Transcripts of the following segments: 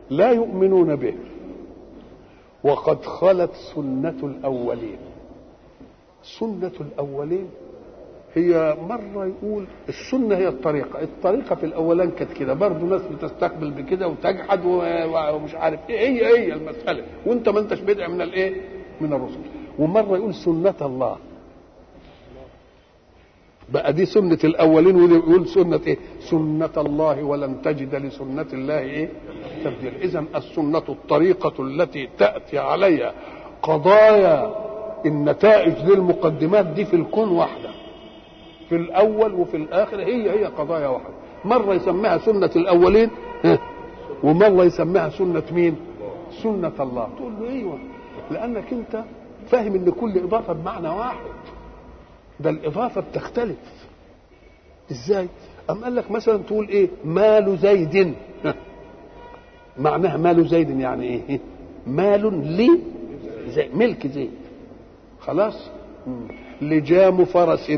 لا يؤمنون به وقد خلت سنة الأولين سنة الأولين هي مرة يقول السنة هي الطريقة الطريقة في الأولان كانت كده برضه ناس بتستقبل بكده وتجحد ومش عارف إيه هي هي المسألة وأنت ما أنتش بدع من الإيه من الرسل ومرة يقول سنة الله بقى دي سنة الأولين ويقول سنة إيه؟ سنة الله ولن تجد لسنة الله إيه؟ تبديل إذا السنة الطريقة التي تأتي عليها قضايا النتائج للمقدمات دي في الكون واحدة في الأول وفي الآخر هي هي قضايا واحدة مرة يسميها سنة الأولين ومرة يسميها سنة مين؟ سنة الله تقول له أيوه لأنك أنت فاهم إن كل إضافة بمعنى واحد ده الإضافة بتختلف إزاي؟ أم قال لك مثلا تقول إيه؟ مال زيد معناها مال زيد يعني إيه؟ مال لي زي ملك زيد خلاص؟ لجام فرس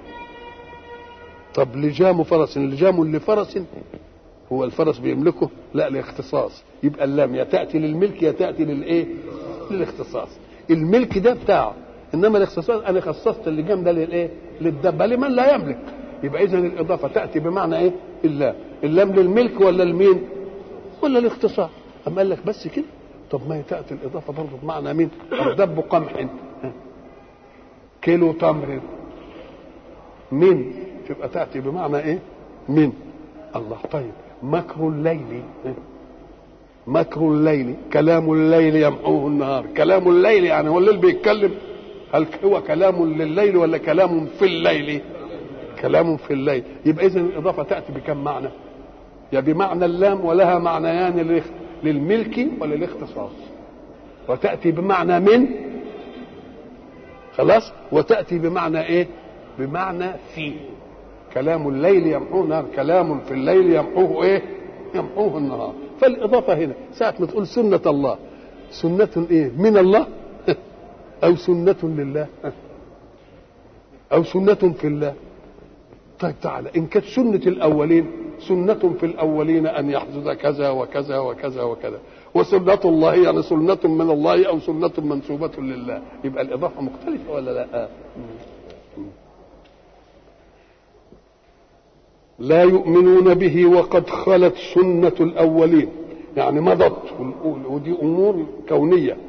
طب لجام فرس لجام لفرس هو الفرس بيملكه لا الاختصاص يبقى اللام يا تاتي للملك يا تاتي للايه للاختصاص الملك ده بتاعه انما الاختصاص انا خصصت اللجام ده للايه للدبه لمن لا يملك يبقى اذا الاضافه تاتي بمعنى ايه اللام اللام للملك ولا المين ولا الاختصاص اما قال لك بس كده طب ما هي تاتي الاضافه برضه بمعنى مين دب قمح كيلو تمر من تبقى تاتي بمعنى ايه من الله طيب مكر الليل مكر الليل كلام الليل يمحوه النهار كلام الليل يعني هو الليل بيتكلم هل هو كلام لليل ولا كلام في الليل كلام في الليل يبقى اذا الاضافه تاتي بكم معنى يا بمعنى اللام ولها معنيان للملك وللاختصاص وتاتي بمعنى من خلاص وتاتي بمعنى ايه بمعنى في كلام الليل يمحوه النهار كلام في الليل يمحوه ايه يمحوه النهار فالاضافه هنا ساعه ما تقول سنه الله سنه ايه من الله او سنه لله او سنه في الله طيب تعالى ان كانت سنه الاولين سنه في الاولين ان يحدث كذا وكذا وكذا وكذا وسنة الله يعني سنة من الله أو سنة منسوبة لله يبقى الإضافة مختلفة ولا لا؟ لا يؤمنون به وقد خلت سنة الأولين يعني مضت ودي أمور كونية